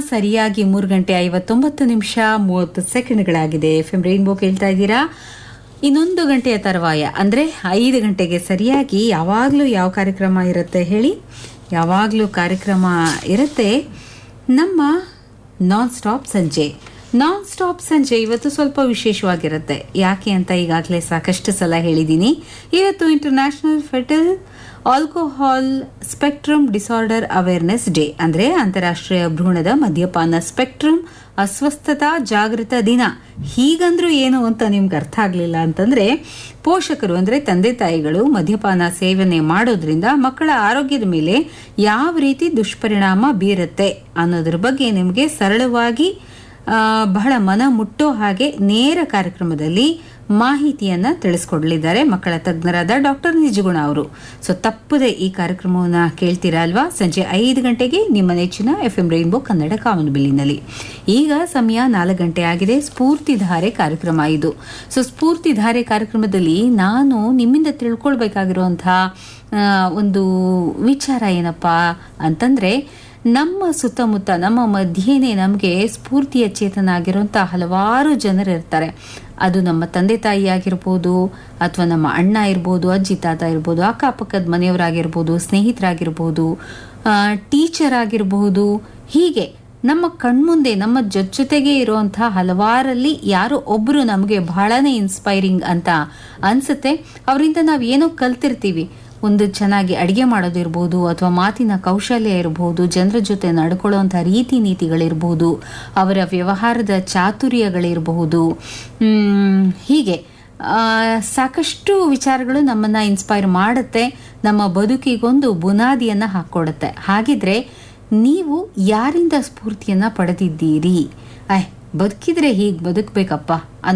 ಸರಿಯಾಗಿ ಮೂರು ಗಂಟೆ ಐವತ್ತೊಂಬತ್ತು ನಿಮಿಷ ಮೂವತ್ತು ಸೆಕೆಂಡ್ಗಳಾಗಿದೆ ಎಫ್ ಎಂ ರೈನ್ಬೋ ಕೇಳ್ತಾ ಇದ್ದೀರಾ ಇನ್ನೊಂದು ಗಂಟೆಯ ತರುವಾಯ ಅಂದರೆ ಐದು ಗಂಟೆಗೆ ಸರಿಯಾಗಿ ಯಾವಾಗಲೂ ಯಾವ ಕಾರ್ಯಕ್ರಮ ಇರುತ್ತೆ ಹೇಳಿ ಯಾವಾಗಲೂ ಕಾರ್ಯಕ್ರಮ ಇರುತ್ತೆ ನಮ್ಮ ನಾನ್ ಸ್ಟಾಪ್ ಸಂಜೆ ನಾನ್ ಸ್ಟಾಪ್ ಸಂಜೆ ಇವತ್ತು ಸ್ವಲ್ಪ ವಿಶೇಷವಾಗಿರುತ್ತೆ ಯಾಕೆ ಅಂತ ಈಗಾಗಲೇ ಸಾಕಷ್ಟು ಸಲ ಹೇಳಿದ್ದೀನಿ ಇವತ್ತು international fetal alcohol spectrum disorder awareness day ಅಂದರೆ ಅಂತಾರಾಷ್ಟ್ರೀಯ ಭ್ರೂಣದ ಮದ್ಯಪಾನ ಸ್ಪೆಕ್ಟ್ರಮ್ ಅಸ್ವಸ್ಥತಾ ಜಾಗೃತ ದಿನ ಹೀಗಂದ್ರೂ ಏನು ಅಂತ ನಿಮ್ಗೆ ಅರ್ಥ ಆಗಲಿಲ್ಲ ಅಂತಂದ್ರೆ ಪೋಷಕರು ಅಂದರೆ ತಂದೆ ತಾಯಿಗಳು ಮದ್ಯಪಾನ ಸೇವನೆ ಮಾಡೋದ್ರಿಂದ ಮಕ್ಕಳ ಆರೋಗ್ಯದ ಮೇಲೆ ಯಾವ ರೀತಿ ದುಷ್ಪರಿಣಾಮ ಬೀರುತ್ತೆ ಅನ್ನೋದ್ರ ಬಗ್ಗೆ ನಿಮಗೆ ಸರಳವಾಗಿ ಆ, ಬಹಳ ಮನ ಮುಟ್ಟೋ ಹಾಗೆ ನೇರ ಕಾರ್ಯಕ್ರಮದಲ್ಲಿ ಮಾಹಿತಿಯನ್ನ ತಿಳಿಸ್ಕೊಡ್ಲಿದ್ದಾರೆ ಮಕ್ಕಳ ತಜ್ಞರಾದ ಡಾಕ್ಟರ್ ನಿಜಗುಣ ಅವರು ಸೊ ತಪ್ಪದೆ ಈ ಕಾರ್ಯಕ್ರಮವನ್ನ ಕೇಳ್ತೀರಾ ಅಲ್ವಾ ಸಂಜೆ ಐದು ಗಂಟೆಗೆ ನಿಮ್ಮ ನೆಚ್ಚಿನ ಎಫ್ ಎಂ ರೈನ್ಬೋ ಕನ್ನಡ ಕಾಮನಬಿಲ್ಲಿನಲ್ಲಿ ಈಗ ಸಮಯ ನಾಲ್ಕು ಗಂಟೆ ಆಗಿದೆ ಸ್ಫೂರ್ತಿಧಾರೆ ಕಾರ್ಯಕ್ರಮ ಇದು ಸೊ ಸ್ಫೂರ್ತಿಧಾರೆ ಕಾರ್ಯಕ್ರಮದಲ್ಲಿ ನಾನು ನಿಮ್ಮಿಂದ ತಿಳ್ಕೊಳ್ಬೇಕಾಗಿರುವಂತಹ ಆ, ಒಂದು ವಿಚಾರ ಏನಪ್ಪಾ ಅಂತಂದ್ರೆ ನಮ್ಮ ಸುತ್ತಮುತ್ತ ನಮ್ಮ ಮಧ್ಯೆನೇ ನಮಗೆ ಸ್ಫೂರ್ತಿಯ ಚೇತನ ಆಗಿರುವಂಥ ಹಲವಾರು ಜನರು ಇರ್ತಾರೆ ಅದು ನಮ್ಮ ತಂದೆ ತಾಯಿ ಆಗಿರ್ಬೋದು ಅಥವಾ ನಮ್ಮ ಅಣ್ಣ ಇರ್ಬೋದು ಅಜ್ಜಿ ತಾತ ಇರ್ಬೋದು ಅಕ್ಕಪಕ್ಕದ ಮನೆಯವರಾಗಿರ್ಬೋದು ಸ್ನೇಹಿತರಾಗಿರ್ಬೋದು ಟೀಚರ್ ಆಗಿರಬಹುದು ಹೀಗೆ ನಮ್ಮ ಕಣ್ಮುಂದೆ ನಮ್ಮ ಜೊತೆ ಜೊತೆಗೆ ಇರುವಂತಹ ಹಲವಾರಲ್ಲಿ ಯಾರೋ ಒಬ್ಬರು ನಮಗೆ ಬಹಳನೇ ಇನ್ಸ್ಪೈರಿಂಗ್ ಅಂತ ಅನ್ಸುತ್ತೆ ಅವರಿಂದ ನಾವು ಏನೋ ಕಲ್ತಿರ್ತೀವಿ ಒಂದು ಚೆನ್ನಾಗಿ ಅಡಿಗೆ ಮಾಡೋದಿರ್ಬೋದು ಅಥವಾ ಮಾತಿನ ಕೌಶಲ್ಯ ಇರಬಹುದು ಜನರ ಜೊತೆ ನಡ್ಕೊಳ್ಳುವಂಥ ರೀತಿ ನೀತಿಗಳಿರ್ಬೋದು ಅವರ ವ್ಯವಹಾರದ ಚಾತುರ್ಯಗಳಿರಬಹುದು ಮ್, ಹೀಗೆ ಆ, ಸಾಕಷ್ಟು ವಿಚಾರಗಳು ನಮ್ಮನ್ನ ಇನ್ಸ್ಪೈರ್ ಮಾಡುತ್ತೆ ನಮ್ಮ ಬದುಕಿಗೊಂದು ಬುನಾದಿಯನ್ನ ಹಾಕೊಡುತ್ತೆ ಹಾಗಿದ್ರೆ ನೀವು ಯಾರಿಂದ ಸ್ಫೂರ್ತಿಯನ್ನ ಪಡೆದಿದ್ದೀರಿ ಐ ಬದುಕಿದ್ರೆ ಹೀಗೆ ಬದುಕಬೇಕಪ್ಪ